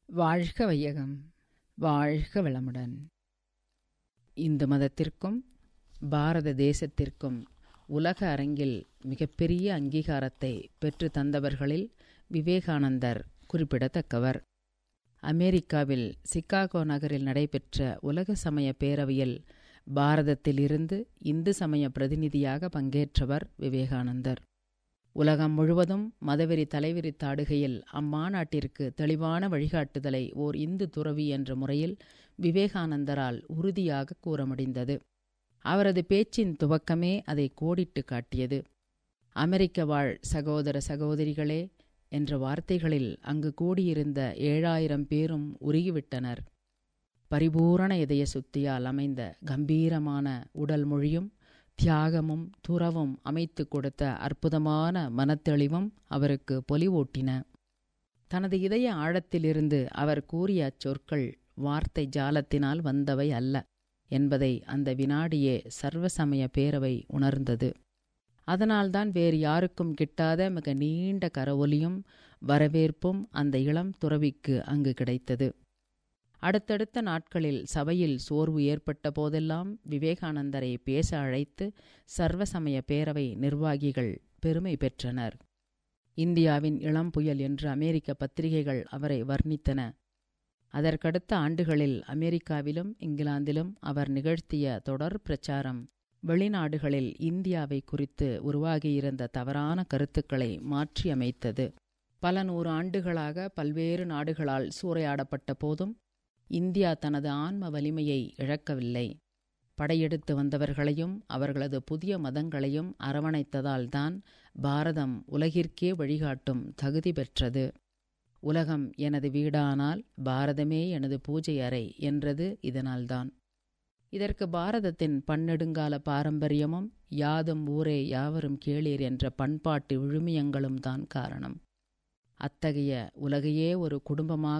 வாழ்க வையகம் வாழ்க வளமுடன் இந்து மதத்திற்கும் பாரத தேசத்திற்கும் உலக அரங்கில் மிகப்பெரிய அங்கீகாரத்தை பெற்று தந்தவர்களில் விவேகானந்தர் குறிப்பிடத்தக்கவர் அமெரிக்காவில் சிகாகோ நகரில் நடைபெற்ற உலக சமய பேரவையில் பாரதத்திலிருந்து இந்து சமய பிரதிநிதியாக பங்கேற்றவர் விவேகானந்தர் உலகம் முழுவதும் மதவெறி தலைவிரித்தாடுகையில் அம்மாநாட்டிற்கு தெளிவான வழிகாட்டுதலை ஓர் இந்து துறவி என்ற முறையில் விவேகானந்தரால் உறுதியாக கூற முடிந்தது அவரது பேச்சின் துவக்கமே அதை கோடிட்டு காட்டியது அமெரிக்க வாழ் சகோதர சகோதரிகளே என்ற வார்த்தைகளில் அங்கு கூடியிருந்த ஏழாயிரம் பேரும் உருகிவிட்டனர் பரிபூரண இதய சுத்தியால் அமைந்த கம்பீரமான உடல் மொழியும் தியாகமும் துறவும் அமைத்து கொடுத்த அற்புதமான மனத்தெளிவும் அவருக்கு பொலிவூட்டின தனது இதய ஆழத்திலிருந்து அவர் கூறிய அச்சொற்கள் வார்த்தை ஜாலத்தினால் வந்தவை அல்ல என்பதை அந்த வினாடியே சர்வசமய பேரவை உணர்ந்தது அதனால்தான் வேறு யாருக்கும் கிட்டாத மிக நீண்ட கரவொலியும் வரவேற்பும் அந்த இளம் துறவிக்கு அங்கு கிடைத்தது அடுத்தடுத்த நாட்களில் சபையில் சோர்வு ஏற்பட்ட போதெல்லாம் விவேகானந்தரை பேச அழைத்து சர்வசமய பேரவை நிர்வாகிகள் பெருமை பெற்றனர் இந்தியாவின் இளம் புயல் என்று அமெரிக்க பத்திரிகைகள் அவரை வர்ணித்தன அதற்கடுத்த ஆண்டுகளில் அமெரிக்காவிலும் இங்கிலாந்திலும் அவர் நிகழ்த்திய தொடர் பிரச்சாரம் வெளிநாடுகளில் இந்தியாவை குறித்து உருவாகியிருந்த தவறான கருத்துக்களை மாற்றியமைத்தது பல நூறு ஆண்டுகளாக பல்வேறு நாடுகளால் சூறையாடப்பட்ட போதும் இந்தியா தனது ஆன்ம வலிமையை இழக்கவில்லை படையெடுத்து வந்தவர்களையும் அவர்களது புதிய மதங்களையும் அரவணைத்ததால்தான் பாரதம் உலகிற்கே வழிகாட்டும் தகுதி பெற்றது உலகம் எனது வீடானால் பாரதமே எனது பூஜை அறை என்றது இதனால்தான் இதற்கு பாரதத்தின் பன்னெடுங்கால பாரம்பரியமும் யாதும் ஊரே யாவரும் கேளீர் என்ற பண்பாட்டு விழுமியங்களும் தான் காரணம் அத்தகைய உலகையே ஒரு குடும்பமாக